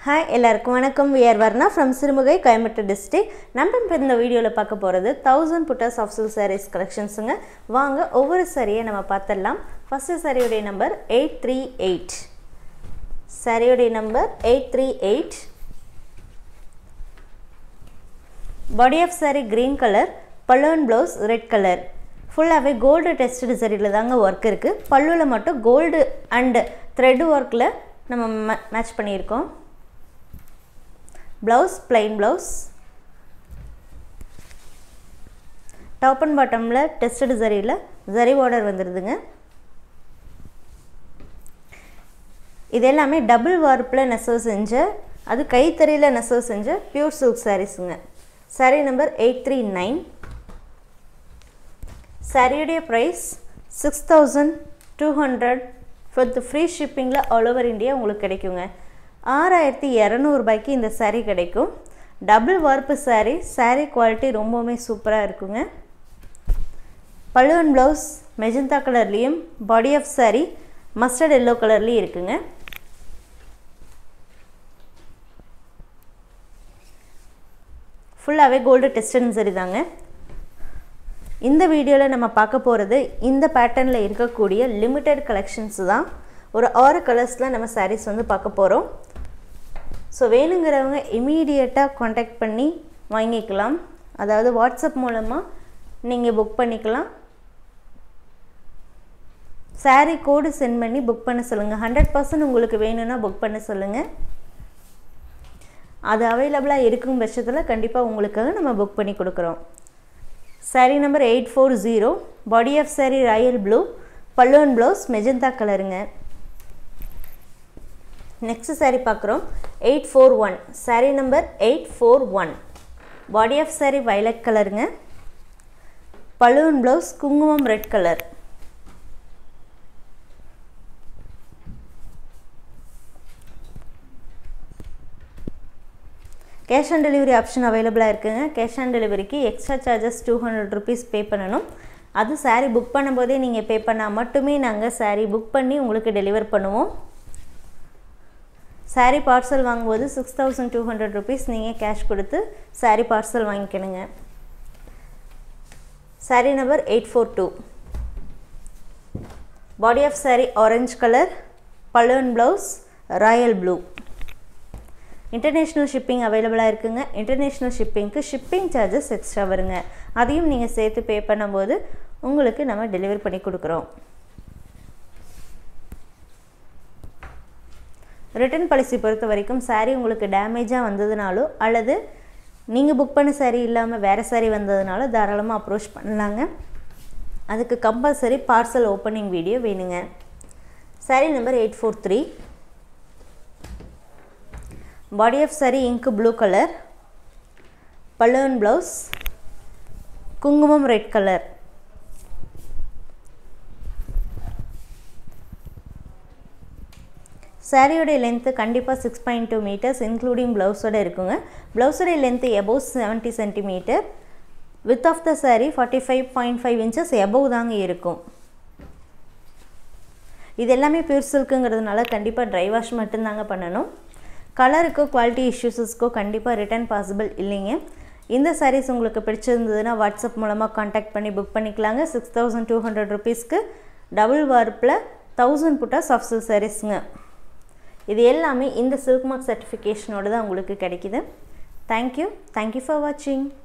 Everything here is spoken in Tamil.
ஹாய் எல்லாருக்கும் வணக்கம் we are Varna from Sirumugai Coimbatore district நம்ம இப்போ இந்த வீடியோவில் பார்க்க போகிறது thousand buttas of silk saris கலெக்ஷன்ஸுங்க வாங்க ஒவ்வொரு சாரியை நம்ம பார்த்துடலாம் ஃபஸ்ட்டு சாரியுடைய நம்பர் எயிட் த்ரீ எயிட் சாரியுடைய number eight three eight body of sari green colour பல்லுவன் ப்ளவுஸ் ரெட் கலர் ஃபுல்லாகவே கோல்டு டெஸ்டட் சரியில் தாங்க ஒர்க் இருக்குது பல்லுவில் மட்டும் கோல்டு அண்டு த்ரெட் ஒர்க்கில் நம்ம மேட்ச் பண்ணியிருக்கோம் blouse plain blouse top and பாட்டமில் டெஸ்டட் சரியில் ஜரி பார்டர் வந்துடுதுங்க இது எல்லாமே டபுள் வார்ப்பில் நெசவு செஞ்ச அது கைத்தறியில் நெசவு செஞ்ச பியூர் சில்க் சாரீஸுங்க sari number eight three nine சாரியுடைய price six thousand two hundred with free ஷிப்பிங்கில் ஆல் ஓவர் இந்தியா உங்களுக்கு கிடைக்குங்க ஆறாயிரத்தி இரநூறுபாய்க்கு இந்த சாரீ கிடைக்கும் டபுள் வார்ப்பு சாரீ சாரீ குவாலிட்டி ரொம்பவுமே சூப்பராக இருக்குங்க பழுவன் ப்ளவுஸ் மெஜந்தா கலர்லேயும் body of sari mustard yellow கலர்லேயும் இருக்குங்க ஃபுல்லாகவே கோல்டு டெஸ்டன் சரி தாங்க இந்த வீடியோவில் நம்ம பார்க்க போகிறது இந்த பேட்டர்னில் இருக்கக்கூடிய லிமிட்டட் கலெக்ஷன்ஸ் தான் ஒரு ஆறு கலர்ஸில் நம்ம சாரீஸ் வந்து பார்க்க போகிறோம் ஸோ வேணுங்கிறவங்க இமீடியட்டாக காண்டாக்ட் பண்ணி வாங்கிக்கலாம் அதாவது வாட்ஸ்அப் மூலமாக நீங்கள் புக் பண்ணிக்கலாம் சாரீ கோடு சென்ட் பண்ணி புக் பண்ண சொல்லுங்கள் ஹண்ட்ரட் பர்சன்ட் உங்களுக்கு வேணும்னா புக் பண்ண சொல்லுங்கள் அது அவைலபிளாக இருக்கும் பட்சத்தில் கண்டிப்பாக உங்களுக்காக நம்ம புக் பண்ணி கொடுக்குறோம் sari number eight four zero body of sari royal blue பல்லுவன் ப்ளவுஸ் மெஜந்தா கலருங்க நெக்ஸ்ட் சாரீ பார்க்குறோம் eight four one sari number eight four one body of sari violet கலருங்க பல்லுவன் ப்ளவுஸ் குங்குமம் red colour cash on delivery option அவைலபிளாக இருக்குங்க கேஷ் ஆன் டெலிவரிக்கு extra charges two hundred rupees pay பண்ணணும் அது சாரீ புக் பண்ணும்போதே நீங்கள் பே பண்ணால் மட்டுமே நாங்கள் சாரீ புக் பண்ணி உங்களுக்கு டெலிவர் பண்ணுவோம் சாரீ பார்சல் வாங்கும்போது six thousand two hundred rupees நீங்கள் கேஷ் கொடுத்து சாரீ பார்சல் வாங்கிக்கணுங்க sari number eight four two body of sari orange colour balloon blouse royal blue international shipping அவைலபிளாக இருக்குங்க இன்டர்நேஷ்னல் ஷிப்பிங்க்கு ஷிப்பிங் சார்ஜஸ் எக்ஸ்ட்ரா வருங்க அதையும் நீங்கள் சேர்த்து பே பண்ணும்போது உங்களுக்கு நம்ம டெலிவரி பண்ணி கொடுக்குறோம் ரிட்டர்ன் பாலிசி பொறுத்த வரைக்கும் சாரீ உங்களுக்கு டேமேஜாக வந்ததுனாலோ அல்லது நீங்கள் புக் பண்ண சாரீ இல்லாமல் வேறு சாரீ வந்ததுனால தாராளமாக அப்ரோச் பண்ணலாங்க அதுக்கு கம்பல்சரி பார்சல் ஓப்பனிங் வீடியோ வேணுங்க sari number eight four three body of sari ink blue colour balloon blouse குங்குமம் ரெட் கலர் சாரியோடைய லென்த்து கண்டிப்பாக six point two metres including ப்ளவுஸோட இருக்குங்க ப்ளவுஸோடைய length above seventy centimetre width of the sari forty five point five inches above தாங்க இருக்கும் இது எல்லாமே பியூர் சில்க்குங்கிறதுனால கண்டிப்பாக ட்ரை வாஷ் மட்டும்தாங்க பண்ணணும் கலருக்கோ குவாலிட்டி இஷ்யூஸஸ்க்கோ கண்டிப்பாக ரிட்டர்ன் பாசிபிள் இல்லைங்க இந்த சாரீஸ் உங்களுக்கு பிடிச்சிருந்ததுன்னா வாட்ஸ்அப் மூலமாக காண்டாக்ட் பண்ணி புக் பண்ணிக்கலாங்க சிக்ஸ் தௌசண்ட் டூ ஹண்ட்ரட் ருபீஸ்க்கு டபுள் வார்ப்பில் தௌசண்ட் புட்டா சாஃப்ட் சில்க் சாரீஸுங்க இது எல்லாமே இந்த சில்க் மார்க் சர்டிஃபிகேஷனோடு தான் உங்களுக்கு கிடைக்கிது தேங்க்யூ தேங்க்யூ ஃபார் வாட்சிங்